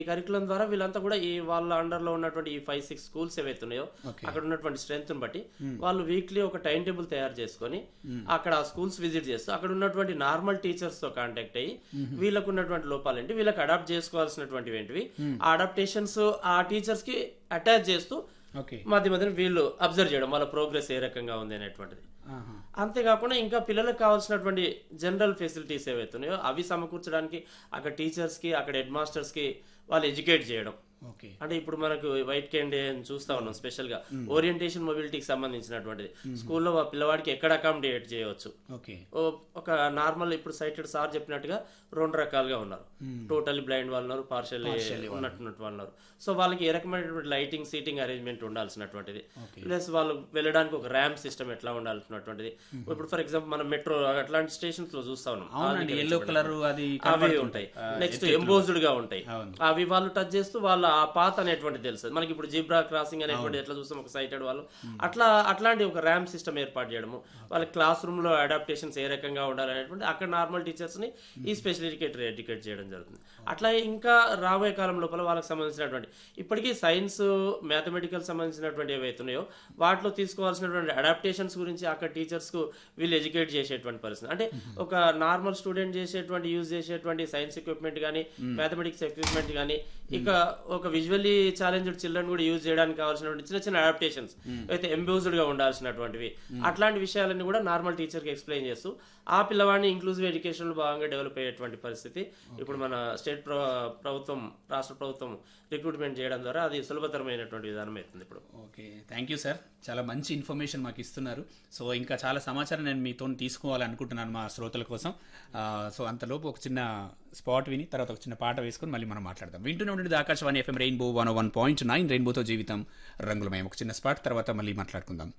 ఈ కరికులం ద్వారా వీళ్ళంతా కూడా ఈ వాళ్ళ అండర్ లో ఉన్నటువంటి ఈ ఫైవ్ సిక్స్ స్కూల్స్ ఏవైతే ఉన్నాయో Okay. అక్కడ ఉన్నటువంటి స్ట్రెంత్ బట్టి వాళ్ళు వీక్లీ ఒక టైం టేబుల్ తయారు చేసుకొని అక్కడ ఆ స్కూల్స్ విజిట్ చేస్తూ అక్కడ ఉన్నటువంటి నార్మల్ టీచర్స్ తో కాంటాక్ట్ అయ్యి వీళ్ళకు ఉన్నటువంటి లోపాలేంటి వీళ్ళకి అడాప్ట్ చేసుకోవాల్సినటువంటివి ఏంటివి ఆ అడాప్టేషన్స్ ఆ టీచర్స్ కి అటాచ్ చేస్తూ ఓకే మధ్య మధ్యన వీళ్ళు అబ్జర్వ్ చేయడం వాళ్ళ ప్రోగ్రెస్ ఏ రకంగా ఉంది అనేటువంటిది ఆహా. అంతేకాకుండా ఇంకా పిల్లలకు కావాల్సినటువంటి జనరల్ ఫెసిలిటీస్ ఏవైతే ఉన్నాయో అవి సమకూర్చడానికి అక్కడ టీచర్స్ కి అక్కడ హెడ్ మాస్టర్స్ కి వాళ్ళు ఎడ్యుకేట్ చేయడం ఓకే అంటే ఇప్పుడు మనకు వైట్ క్యాండే అని చూస్తా ఉన్నాం స్పెషల్ గా ఓరియంటేషన్ మొబిలిటీకి సంబంధించినటువంటిది స్కూల్లో ఆ పిల్లవాడికి ఎక్కడ అకామిడేట్ చేయవచ్చు ఓకే ఓ- ఒక నార్మల్ ఇప్పుడు సైటెడ్ సార్ చెప్పినట్టుగా రెండు రకాలుగా ఉన్నారు టోటల్లీ బ్లైండ్ వాళ్ళు ఉన్నారు పార్షల్లీ ఉన్నట్టున్నట్టు వాళ్ళు ఉన్నారు సో వాళ్ళకి ఏ రకమైనటువంటి లైటింగ్ సీటింగ్ అరేంజ్మెంట్ ఉండాల్సినటువంటిది ప్లస్ వాళ్ళు వెళ్ళడానికి ఒక ర్యాంప్ సిస్టమ్ ఎట్లా ఉండాల్సినటువంటిది ఇప్పుడు ఫర్ ఎగ్జాంపుల్ మనం మెట్రో అట్లాంటి స్టేషన్స్ లో చూస్తా ఉన్నాం అవునండి ఎల్లో కలర్ అది అవి ఉంటాయి నెక్స్ట్ ఎంబోజ్డ్ గా ఉంటాయి అవును. అవి వాళ్ళు టచ్ చేస్తూ వాళ్ళ ఆ పాత్ అనేటువంటిది తెలుస్తుంది మనకి ఇప్పుడు జిబ్రా క్రాసింగ్ అనేటువంటి ఎట్లా చూస్తాం ఒక సైటెడ్ వాళ్ళు అట్లా అట్లాంటి ఒక ర్యాంప్ సిస్టమ్ ఏర్పాటు చేయడము వాళ్ళ క్లాస్ రూమ్ లో అడాప్టేషన్స్ ఏ రకంగా ఉండాలనేటువంటి అక్కడ నార్మల్ టీచర్స్ ని ఈ స్పెషల్ ఎడ్యుకేటర్ ఎడ్యుకేట్ చేయడం జరుగుతుంది అట్లా ఇంకా రాబోయే కాలం లోపల వాళ్ళకి సంబంధించినటువంటి ఇప్పటికీ సైన్స్ మ్యాథమెటికల్ సంబంధించినటువంటి ఏవైతే ఉన్నాయో వాటిలో తీసుకోవాల్సినటువంటి అడాప్టేషన్స్ గురించి అక్కడ టీచర్స్ కు వీళ్ళు ఎడ్యుకేట్ చేసేటువంటి పరిస్థితి అంటే ఒక నార్మల్ స్టూడెంట్ చేసేటువంటి యూజ్ చేసేటువంటి సైన్స్ ఎక్విప్మెంట్ కానీ మ్యాథమెటిక్స్ ఎక్విప్మెంట్ కానీ ఇక ఒక విజువల్లీ ఛాలెంజ్డ్ చిల్డ్రన్ కూడా యూజ్ చేయడానికి కావాల్సినటువంటి చిన్న చిన్న అడాప్టేషన్స్ అయితే ఎంబ్యూజ్డ్ గా ఉండాల్సినటువంటివి అట్లాంటి విషయాలన్నీ కూడా నార్మల్ టీచర్ కి ఎక్స్ప్లెయిన్ చేస్తూ ఆ పిల్లవాడిని ఇంక్లూజివ్ ఎడ్యుకేషన్ లో భాగంగా డెవలప్ అయ్యేటువంటి పరిస్థితి ఇప్పుడు మన స్టేట్ ప్రభుత్వం రాష్ట్ర ప్రభుత్వం రిక్రూట్మెంట్ చేయడం ద్వారా అది సులభతరమైనటువంటి విధానం అవుతుంది ఇప్పుడు ఓకే థ్యాంక్ యూ సార్ చాలా మంచి ఇన్ఫర్మేషన్ మాకు ఇస్తున్నారు సో ఇంకా చాలా సమాచారం నేను మీతో తీసుకోవాలనుకుంటున్నాను మా శ్రోతల కోసం ఆ, సో అంతలోపు ఒక చిన్న స్పాట్ విని తర్వాత ఒక చిన్న పాట వేసుకొని మళ్ళీ మనం మాట్లాడదాం వింటూనే ఉండండి Akashvani FM rainbow one one point nine రెయిన్బోతో జీవితం రంగులమయం ఒక చిన్న స్పాట్ తర్వాత మళ్ళీ మాట్లాడుకుందాం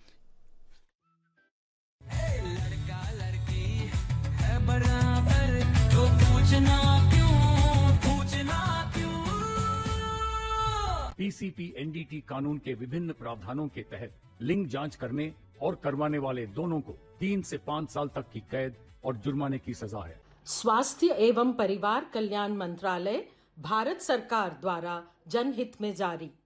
पीसीपी एनडीटी कानून के विभिन्न प्रावधानों के तहत लिंग जांच करने और करवाने वाले दोनों को तीन से पाँच साल तक की कैद और जुर्माने की सजा है स्वास्थ्य एवं परिवार कल्याण मंत्रालय भारत सरकार द्वारा जनहित में जारी